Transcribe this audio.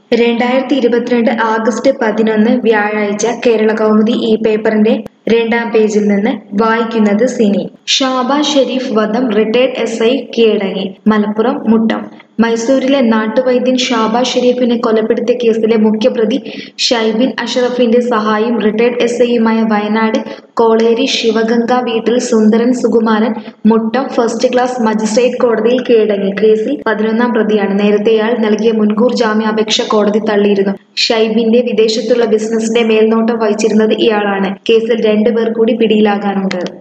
രണ്ടായിരത്തി ഇരുപത്തിരണ്ട് ആഗസ്റ്റ് പതിനൊന്ന് വ്യാഴാഴ്ച കേരള കൗമുദി ഈ പേപ്പറിന്റെ രണ്ടാം പേജിൽ നിന്ന് വായിക്കുന്നത് സിനി ഷാബ ഷെരീഫ് വധം റിട്ടയർഡ് എസ് ഐ കീഴടങ്ങി മലപ്പുറം മുട്ടം മൈസൂരിലെ നാട്ടുവൈദ്യൻ ഷാബ ഷെരീഫിനെ കൊലപ്പെടുത്തിയ കേസിലെ മുഖ്യപ്രതി ഷൈബിൻ അഷറഫിന്റെ സഹായിയും റിട്ടയർഡ് എസ് ഐയുമായ വയനാട് കോളേരി ശിവഗംഗ വീട്ടിൽ Sundaran Sukumaran Muttam first class magistrate കോടതിയിൽ കീഴടങ്ങി കേസിൽ പതിനൊന്നാം പ്രതിയാണ് നേരത്തെ ഇയാൾ നൽകിയ മുൻകൂർ ജാമ്യാപേക്ഷ കോടതി തള്ളിയിരുന്നു ഷൈബിന്റെ വിദേശത്തുള്ള ബിസിനസിന്റെ മേൽനോട്ടം വഹിച്ചിരുന്നത് ഇയാളാണ് കേസിൽ രണ്ടുപേർ കൂടി പിടിയിലാകാനുണ്ട്